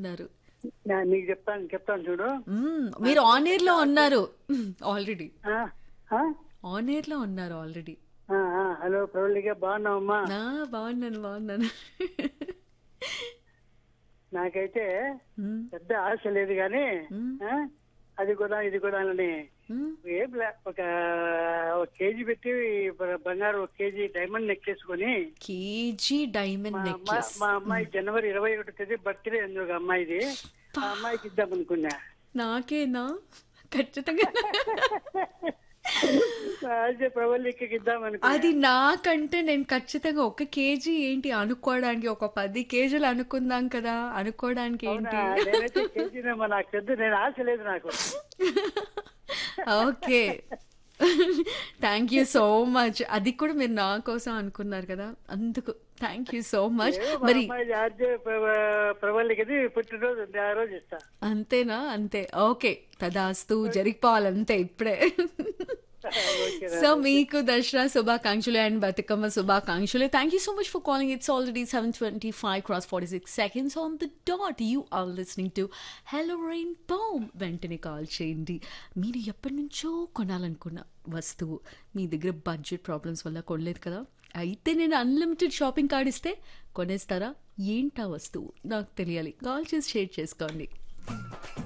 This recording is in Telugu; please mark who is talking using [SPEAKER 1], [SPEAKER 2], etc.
[SPEAKER 1] ఉన్నారు
[SPEAKER 2] నా- నీకు చెప్తాను చెప్తాను చూడు
[SPEAKER 1] మ్మ్, మీరు ఆన్ ఎయిర్ లో ఉన్నారు ఆల్రెడీ
[SPEAKER 2] ఆ, ఆ?
[SPEAKER 1] ఆన్ ఎయిర్ లో ఉన్నారు ఆల్రెడీ
[SPEAKER 2] ఆ, ఆ, హలో ప్రవళిక బాగున్నావమ్మా
[SPEAKER 1] నా బాగున్నాను బాగున్నాను
[SPEAKER 2] నాకైతే
[SPEAKER 1] మ్మ్,
[SPEAKER 2] పెద్ద ఆశ లేదు కానీ
[SPEAKER 1] మ్మ్,
[SPEAKER 2] ఆ, అది కూడా ఇది కూడా అని
[SPEAKER 1] మ్మ్.
[SPEAKER 2] ఏం లే, ఒక ఒక కేజీ పెట్టి బ- బంగారు ఒక కేజీ డైమండ్ నెక్లెస్ కొని
[SPEAKER 1] కేజీ డైమండ్
[SPEAKER 2] మా అమ్మ
[SPEAKER 1] నెక్లెస్
[SPEAKER 2] మా అమ్మాయి జనవరి ఇరవై ఒకటి తేదీ బర్త్డే ఉంది ఒక అమ్మాయిది ఆ అమ్మాయికి ఇద్దాం అనుకున్నా
[SPEAKER 1] నాకేనా ఖచ్చితంగా
[SPEAKER 2] అదే ప్రవళికకి ఇద్దాం అనుకున్నా
[SPEAKER 1] అది నాకంటే నేను ఖచ్చితంగా ఒక కేజీ ఏంటి అనుకోవడానికి ఒక పది కేజీలు అనుకుందాం కదా అనుకోవడానికి ఏంటి
[SPEAKER 2] అవునా? నేనైతే కేజీనేమో నాకు పెద్ద నేను ఆశ లేదు నాకు
[SPEAKER 1] okay thank you so much అది కూడా మీరు నా కోసం అనుకున్నారు కదా అందుకు థ్యాంక్ యూ సో మచ్
[SPEAKER 2] ఏమో మా
[SPEAKER 1] మరి
[SPEAKER 2] అమ్మాయి ఆర్జే ప్ర- ప్రవళికది పుట్టినరోజు ఉంది ఆ రోజు ఇస్తా
[SPEAKER 1] అంతేనా అంతే ఓకే తదాస్తు జరిగిపోవాలంతే ఇప్పుడే
[SPEAKER 2] ఓకే
[SPEAKER 1] సో మీకు దసరా శుభాకాంక్షలు అండ్ బతుకమ్మ శుభాకాంక్షలు thank you so much for calling it's already seven twenty five cross forty six seconds on the dot you are listening to hello rainbow వెంటనే కాల్ చేయండి మీరు ఎప్పటి నుంచో కొనాలనుకున్న వస్తువు మీ దగ్గర బడ్జెట్ ప్రాబ్లమ్స్ వల్ల కొనలేదు కదా అయితే నేను అన్లిమిటెడ్ షాపింగ్ కార్డ్ ఇస్తే కొనేస్తారా ఏంటా వస్తువు నాకు తెలియాలి కాల్ చేసి షేర్ చేసుకోండి